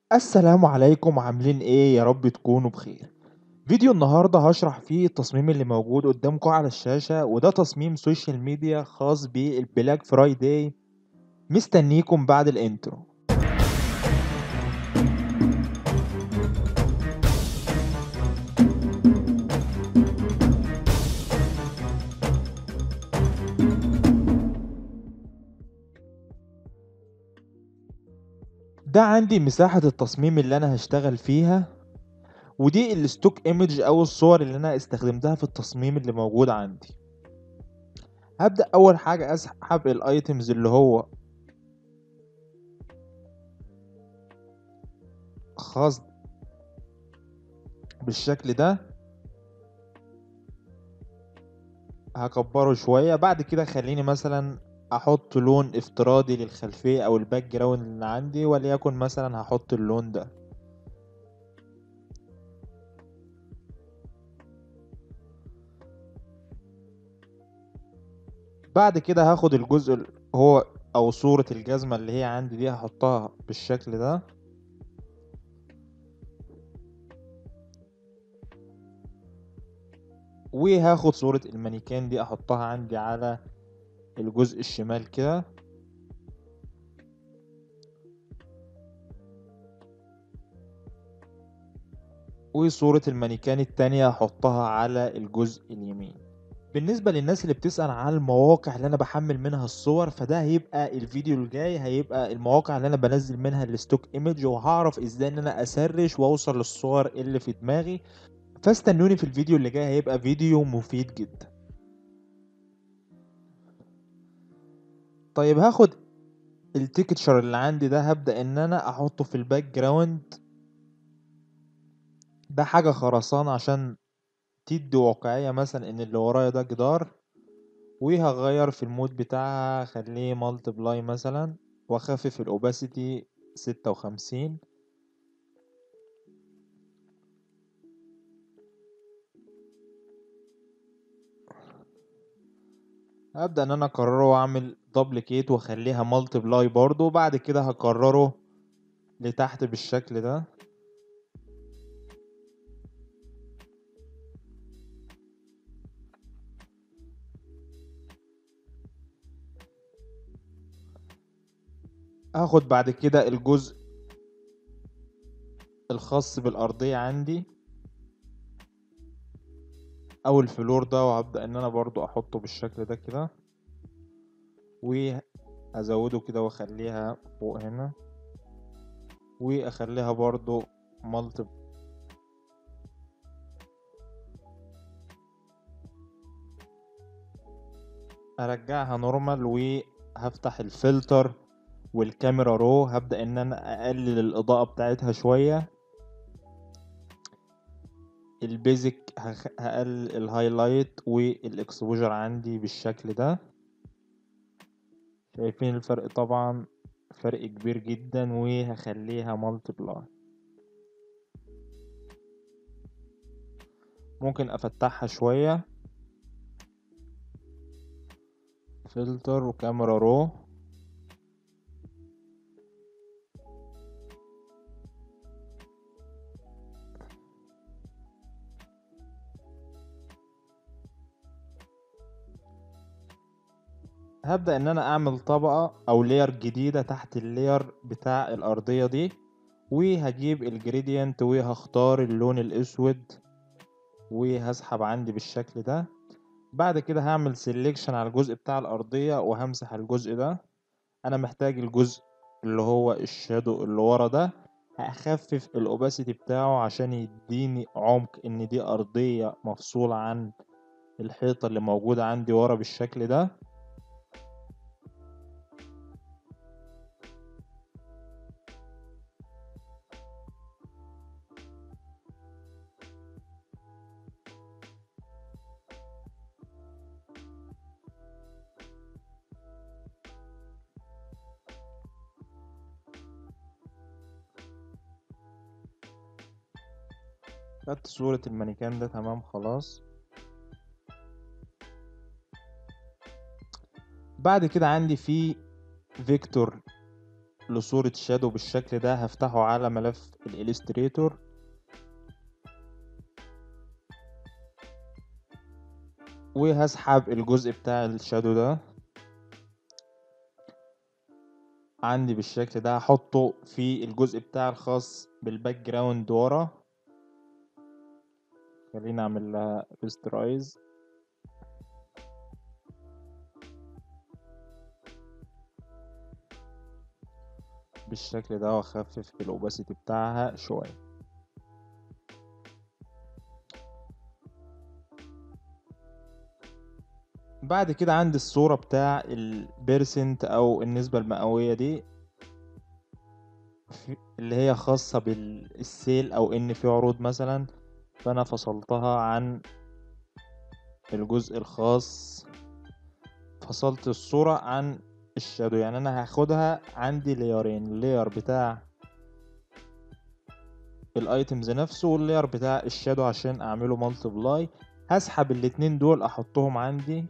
السلام عليكم عاملين ايه يا رب تكونوا بخير فيديو النهاردة هشرح فيه التصميم اللي موجود قدامكم على الشاشة وده تصميم سوشيال ميديا خاص بالبلاك فرايداي مستنيكم بعد الانترو ده عندي مساحة التصميم اللي انا هشتغل فيها ودي الستوك ايمج او الصور اللي انا استخدمتها في التصميم اللي موجود عندي هبدأ اول حاجة اسحب الايتمز اللي هو خاص بالشكل ده هكبره شوية بعد كده خليني مثلا احط لون افتراضي للخلفية او الباك جراوند اللي عندي وليكن مثلا هحط اللون ده بعد كده هاخد الجزء ال- هو او صورة الجزمة اللي هي عندي دي هحطها بالشكل ده وهاخد صورة المانيكان دي احطها عندي على الجزء الشمال كده وصورة المانيكان التانية هحطها على الجزء اليمين بالنسبة للناس اللي بتسأل عن المواقع اللي أنا بحمل منها الصور فده هيبقى الفيديو الجاي هيبقى المواقع اللي أنا بنزل منها الستوك ايمج وهعرف ازاي ان أنا أسرش وأوصل للصور اللي في دماغي فاستنوني في الفيديو اللي جاي هيبقى فيديو مفيد جدا طيب هاخد التكتشر اللي عندي ده هبدأ ان انا احطه في الباك جراوند ده حاجة خرسانة عشان تدي واقعية مثلا ان اللي ورايا ده جدار وهغير في المود بتاعها خليه مالتبلاي مثلا واخفف الاوباسيتي ستة وخمسين هبدأ ان انا اكرره واعمل دبليكيت واخليها مالتبلاي برضو وبعد كده هكرره لتحت بالشكل ده هاخد بعد كده الجزء الخاص بالأرضية عندي أو الفلور ده وهبدأ إن أنا برضو أحطه بالشكل ده كده وأزوده كده وأخليها فوق هنا وأخليها برضو مالتي أرجعها نورمال وهفتح الفلتر والكاميرا رو هبدأ ان انا اقلل الاضاءة بتاعتها شوية البيزك هخ- هقلل الهايلايت والاكسبوجر عندي بالشكل ده شايفين الفرق طبعا فرق كبير جدا وهخليها مالتيبلاي ممكن افتحها شوية فلتر وكاميرا رو هبدأ ان انا اعمل طبقة او لير جديدة تحت اللير بتاع الارضية دي وهجيب الجريدينت وهختار اللون الاسود وهسحب عندي بالشكل ده بعد كده هعمل سيلكشن على الجزء بتاع الارضية وهمسح الجزء ده انا محتاج الجزء اللي هو الشادو اللي ورا ده هخفف الاوباسيتي بتاعه عشان يديني عمق ان دي ارضية مفصولة عن الحيطة اللي موجودة عندي ورا بالشكل ده خدت صورة المانيكان ده تمام خلاص بعد كده عندي في فيكتور لصورة شادو بالشكل ده هفتحه على ملف الإليستريتور وهسحب الجزء بتاع الشادو ده عندي بالشكل ده هحطه في الجزء بتاع الخاص بالباك جراوند ورا خلينا اعمل لها ريسترايز بالشكل ده واخفف الاوباسيتي بتاعها شويه بعد كده عندي الصورة بتاع البيرسنت أو النسبة المئوية دي في- اللي هي خاصة بالسيل أو إن في عروض مثلا فأنا فصلتها عن الجزء الخاص فصلت الصورة عن الشادو يعني أنا هاخدها عندي ليرين اللير بتاع الايتمز نفسه واللير بتاع الشادو عشان اعمله مالتيبلاي هسحب الاتنين دول احطهم عندي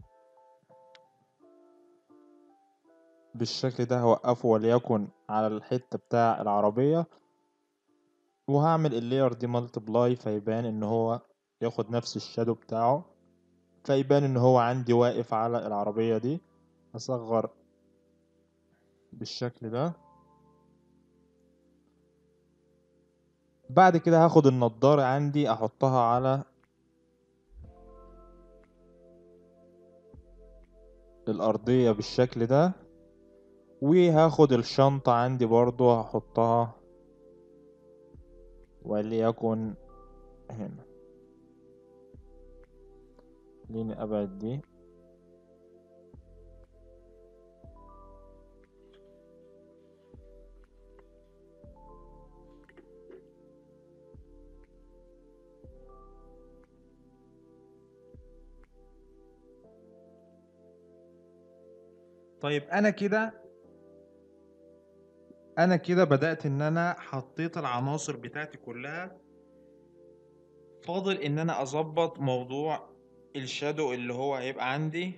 بالشكل ده هوقفه وليكن على الحتة بتاع العربية وهعمل اللير دي مالتيبلاي فيبان ان هو ياخد نفس الشادو بتاعه فيبان ان هو عندي واقف على العربية دي اصغر بالشكل ده بعد كده هاخد النضارة عندي احطها على الارضية بالشكل ده وهاخد الشنطة عندي برضو هحطها وليكن هنا خليني ابعد دي طيب انا كده انا كده بدأت ان انا حطيت العناصر بتاعتي كلها فاضل ان انا اظبط موضوع الشادو اللي هو هيبقى عندي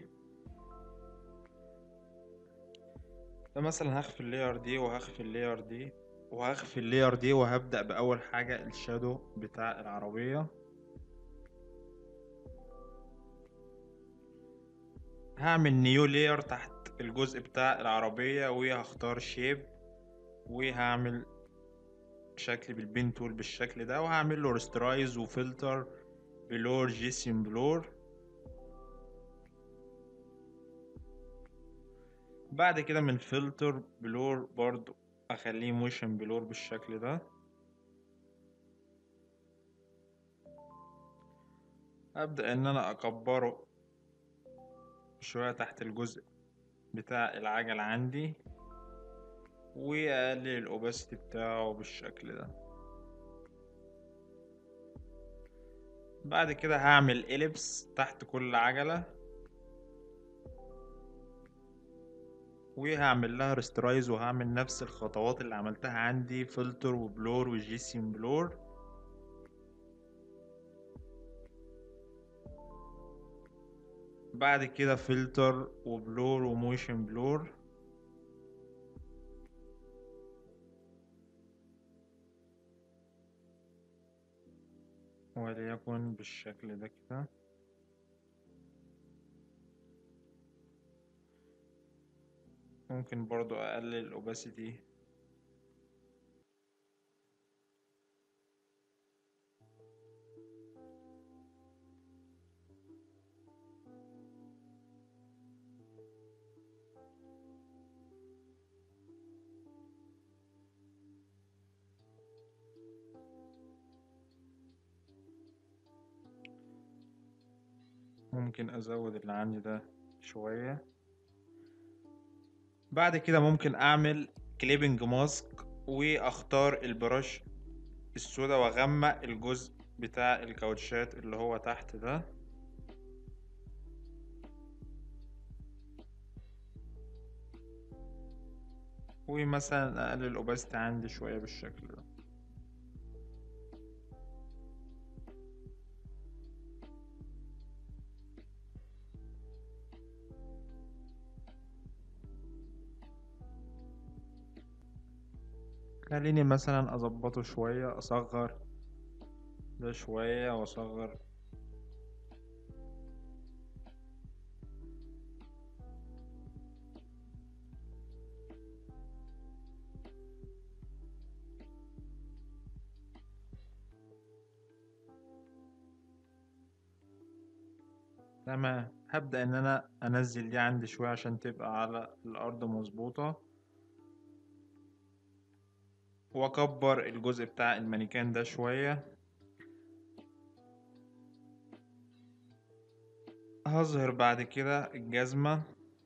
فمثلا هخفي اللاير دي وهخفي اللاير دي وهخفي اللاير دي وهبدأ بأول حاجة الشادو بتاع العربية هعمل نيو لاير تحت الجزء بتاع العربية وهختار شيب وهعمل شكل بالبين تول بالشكل ده وهعمل له ريسترايز وفلتر بلور جيسيم بلور بعد كده من فلتر بلور برضو اخليه موشن بلور بالشكل ده ابدأ ان انا اكبره شوية تحت الجزء بتاع العجل عندي واقلل الاوباسيتي بتاعه بالشكل ده بعد كده هعمل إليبس تحت كل عجلة وهعمل لها ريسترايز وهعمل نفس الخطوات اللي عملتها عندي فلتر وبلور وجيسيم بلور بعد كده فلتر وبلور وموشن بلور وليكن بالشكل ده كده ممكن برضو اقلل الاوباسيتي ممكن ازود اللي عندي ده شوية بعد كده ممكن اعمل كليبنج ماسك واختار البرش السودا واغمق الجزء بتاع الكاوتشات اللي هو تحت ده ومثلا اقلل الاوباسيتي عندي شوية بالشكل ده خليني مثلا اظبطه شوية اصغر ده شوية واصغر تمام هبدأ ان انا انزل دي عندي شوية عشان تبقى على الارض مظبوطة واكبر الجزء بتاع المانيكان ده شوية هظهر بعد كده الجزمة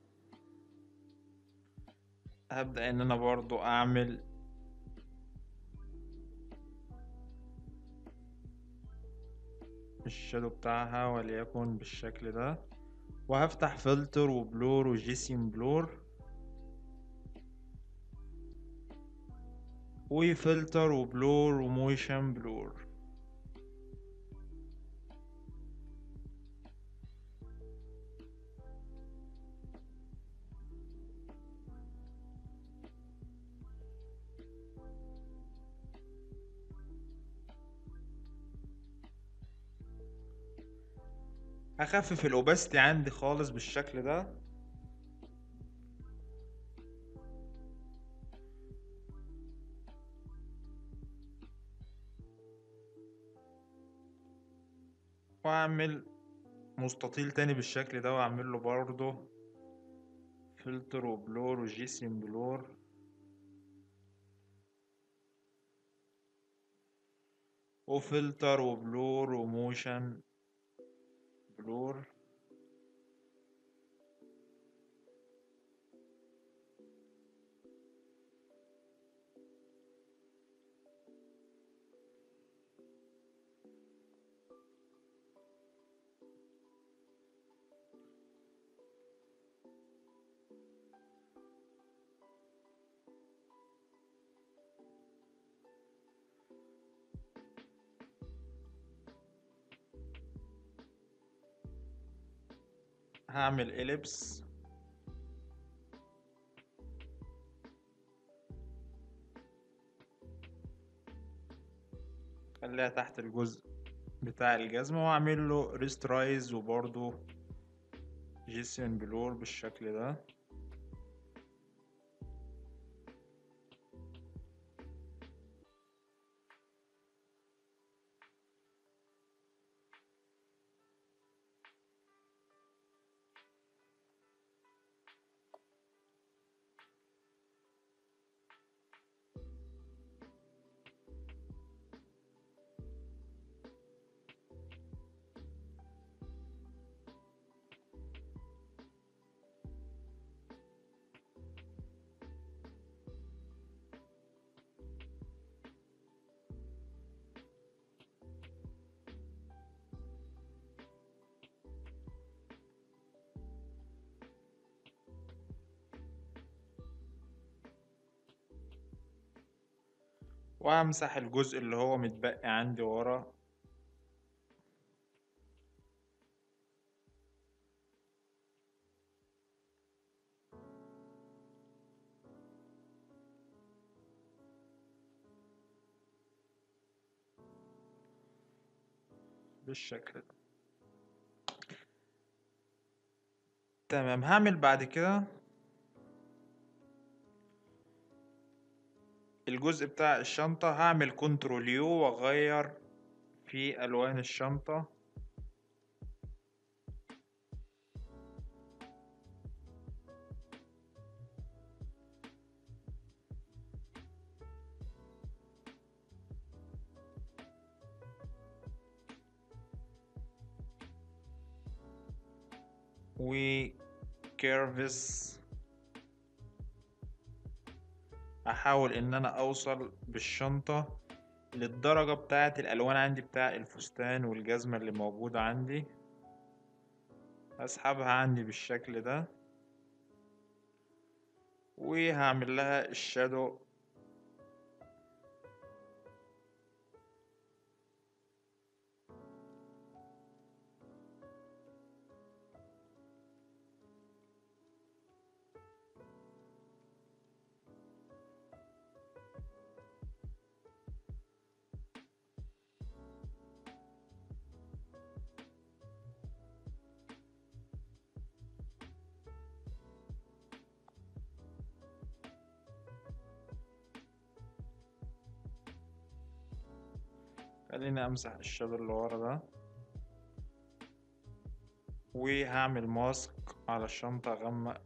هبدأ ان انا برضو اعمل الشادو بتاعها وليكن بالشكل ده وهفتح فلتر وبلور وجيسيم بلور وفلتر وبلور وموشن بلور هخفف الاوباستي عندي خالص بالشكل ده واعمل مستطيل تاني بالشكل ده واعمل له برضه فلتر وبلور وجيسيم بلور وفلتر وبلور وموشن بلور هعمل إليبس خليها تحت الجزء بتاع الجزمة واعمل له ريسترايز وبرضو جيسيان بلور بالشكل ده وامسح الجزء اللي هو متبقي عندي ورا بالشكل ده تمام هعمل بعد كده الجزء بتاع الشنطة هعمل كنترول يو واغير في الوان الشنطة وكيرفس احاول ان انا اوصل بالشنطة للدرجة بتاعة الالوان عندي بتاع الفستان والجزمة اللي موجودة عندي اسحبها عندي بالشكل ده وهعمل لها الشادو خليني امسح الشادو اللي ورا ده وهعمل ماسك على الشنطة اغمق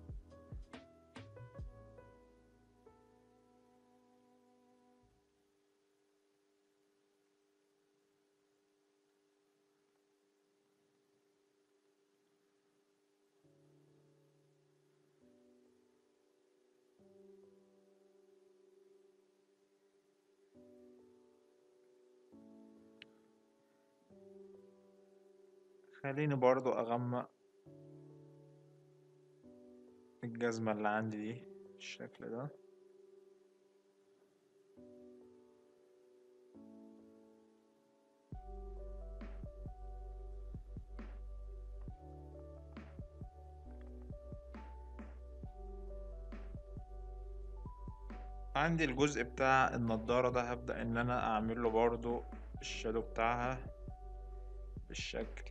خليني برضو اغمق الجزمة اللي عندي دي بالشكل ده عندي الجزء بتاع النضارة ده هبدأ ان انا اعمل له برضو الشادو بتاعها بالشكل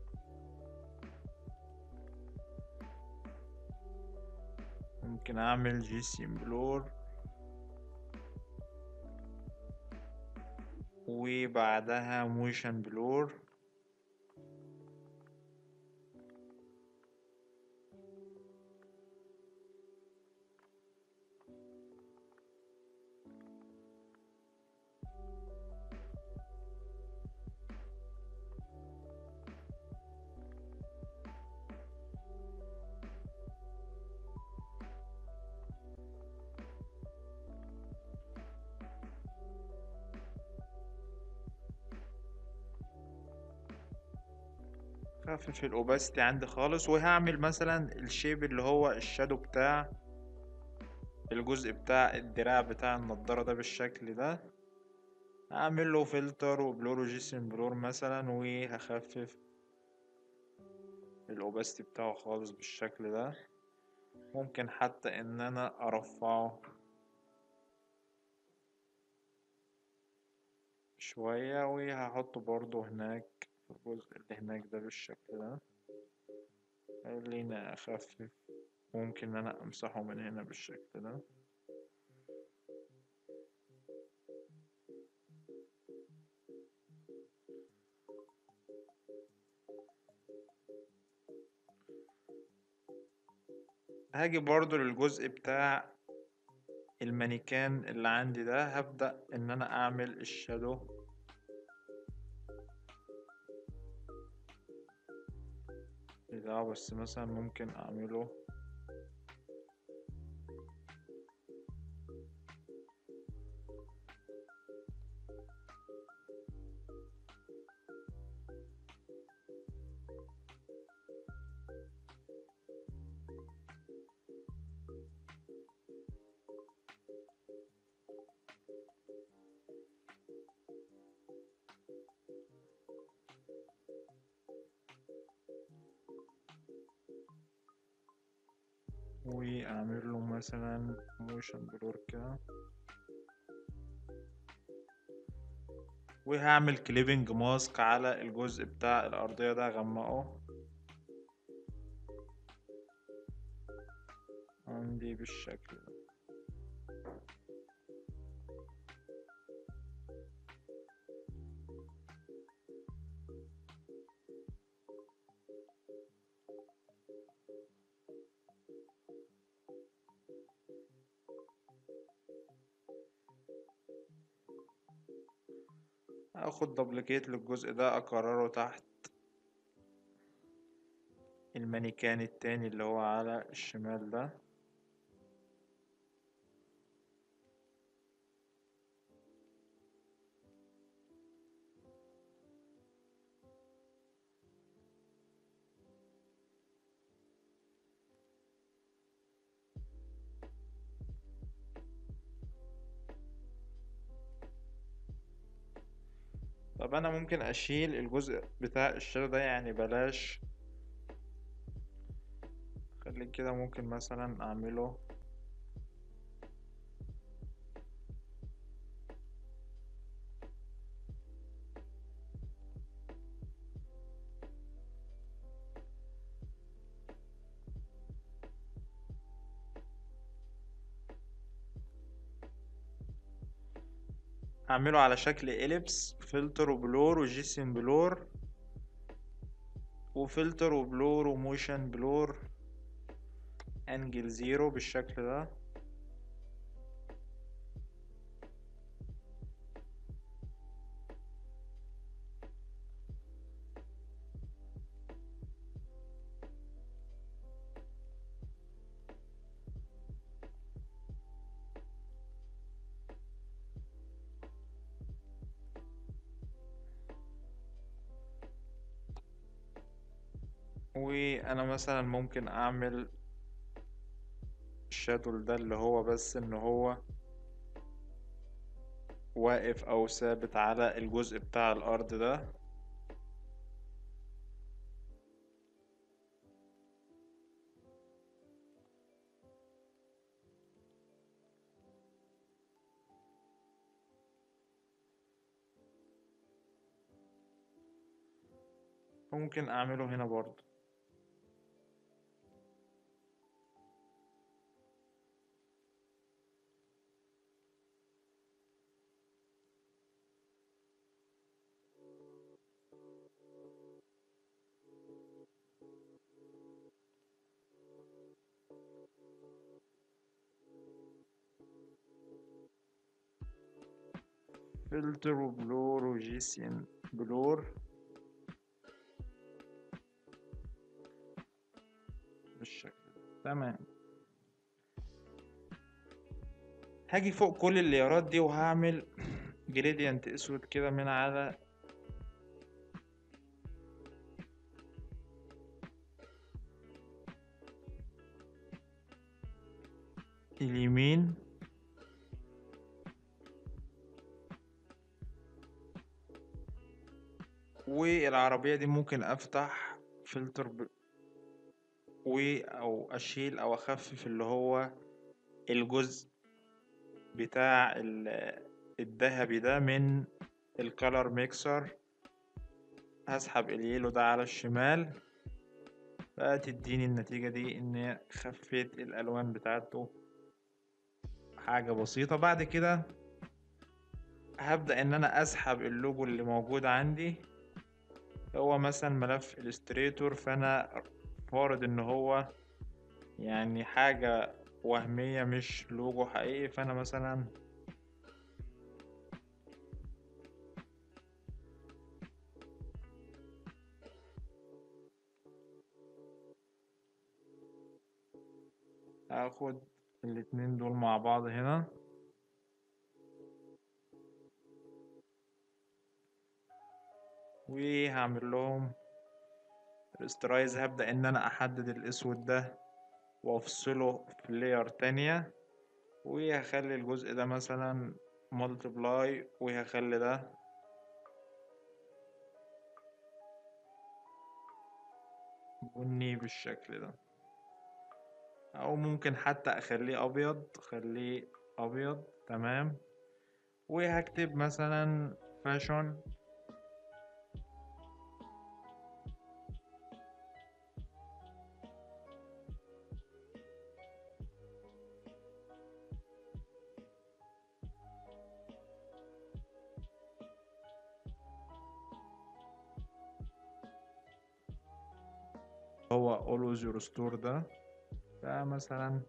ممكن اعمل جي سي بلور وبعدها موشن بلور خفف الاوباسيتي عندي خالص وهعمل مثلا الشيب اللي هو الشادو بتاع الجزء بتاع الدراع بتاع النضارة ده بالشكل ده هعمل له فلتر وبلور وجيسون بلور مثلا وهخفف الاوباسيتي بتاعه خالص بالشكل ده ممكن حتى ان انا ارفعه شوية وهحطه برضو هناك في الجزء اللي هناك ده بالشكل ده خليني اخفف ممكن ان انا امسحه من هنا بالشكل ده هاجي برضو للجزء بتاع المانيكان اللي عندي ده هبدأ ان انا اعمل الشادو ده بس مثلا ممكن اعمله واعمل له مثلا موشن بلور كده وهعمل كليبنج ماسك على الجزء بتاع الارضية ده اغمقه عندي بالشكل ده اخد دبليكيت للجزء ده اكرره تحت المانيكان التاني اللي هو على الشمال ده طب انا ممكن اشيل الجزء بتاع الشادو ده يعني بلاش خلي كده ممكن مثلا اعمله اعمله على شكل إليبس فلتر وبلور وجيسين بلور وفلتر وبلور وموشن بلور انجل زيرو بالشكل ده وانا مثلا ممكن اعمل الشادول ده اللي هو بس ان هو واقف او ثابت على الجزء بتاع الارض ده ممكن اعمله هنا برضه فلتر وبلور وجيسين بلور بالشكل ده تمام هاجي فوق كل الليارات دي وهعمل جريدينت اسود كده من على اليمين والعربية دي ممكن افتح فلتر ب... و او اشيل او اخفف اللي هو الجزء بتاع ال- الذهبي ده من الكالر ميكسر هسحب اليلو ده على الشمال بقى تديني النتيجة دي ان خفيت الالوان بتاعته حاجة بسيطة بعد كده هبدأ ان انا اسحب اللوجو اللي موجود عندي هو مثلا ملف الستريتور فانا فارض ان هو يعني حاجة وهمية مش لوجو حقيقي فانا مثلا هاخد الاتنين دول مع بعض هنا وهعمل لهم الاسترايز هبدأ ان انا احدد الاسود ده وافصله في لاير تانية وهخلي الجزء ده مثلا ملتبلاي وهخلي ده بني بالشكل ده او ممكن حتى اخليه ابيض اخليه ابيض تمام وهكتب مثلا فاشون هو always your store ده فمثلا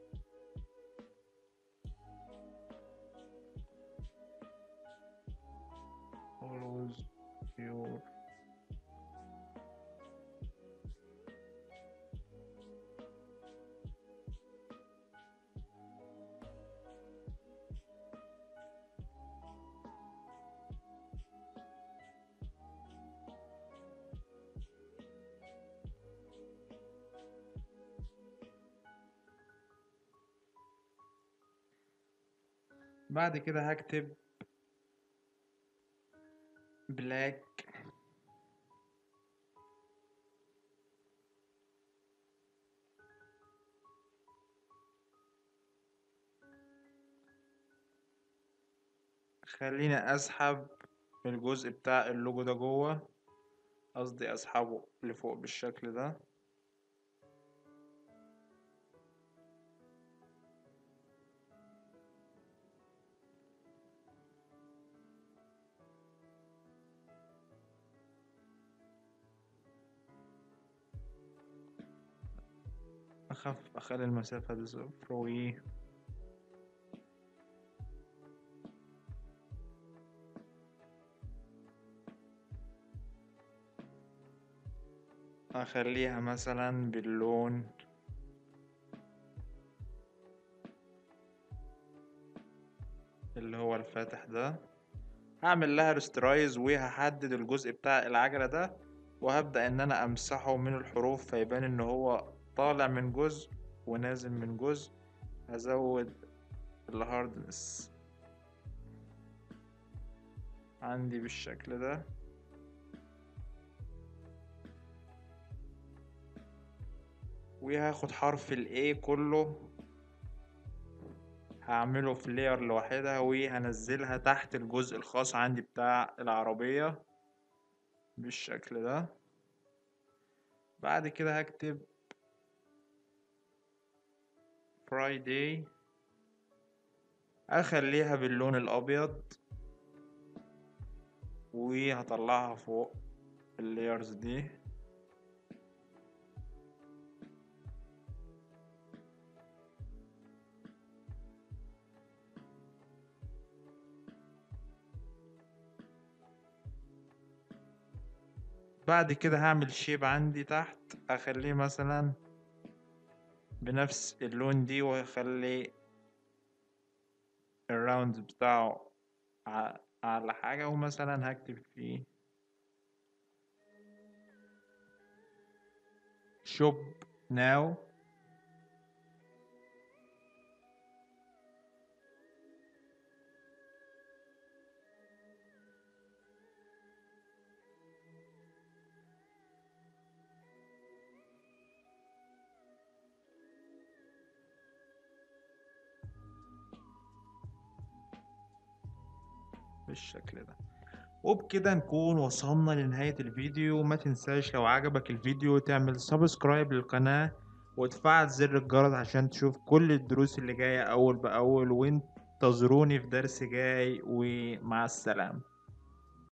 always your بعد كده هكتب black خليني اسحب الجزء بتاع اللوجو ده جوه قصدي اسحبه لفوق بالشكل ده أخف أخلي المسافة دي صفر و أخليها مثلا باللون اللي هو الفاتح ده هعمل لها ريسترايز وهحدد الجزء بتاع العجلة ده وهبدأ إن أنا أمسحه من الحروف فيبان إن هو طالع من جزء ونازل من جزء هزود الهاردنس عندي بالشكل ده وهاخد حرف ال A كله هعمله في layer لوحدها وهنزلها تحت الجزء الخاص عندي بتاع العربية بالشكل ده بعد كده هكتب Friday أخليها باللون الأبيض وهطلعها فوق اللايرز دي بعد كده هعمل شيب عندي تحت اخليه مثلا بنفس اللون دي واخلي الراوند بتاعه على حاجة ومثلا هكتب فيه shop now بالشكل ده وبكده نكون وصلنا لنهاية الفيديو ما تنساش لو عجبك الفيديو تعمل سبسكرايب للقناة وتفعل زر الجرس عشان تشوف كل الدروس اللي جاية أول بأول وانتظروني في درس جاي ومع السلامة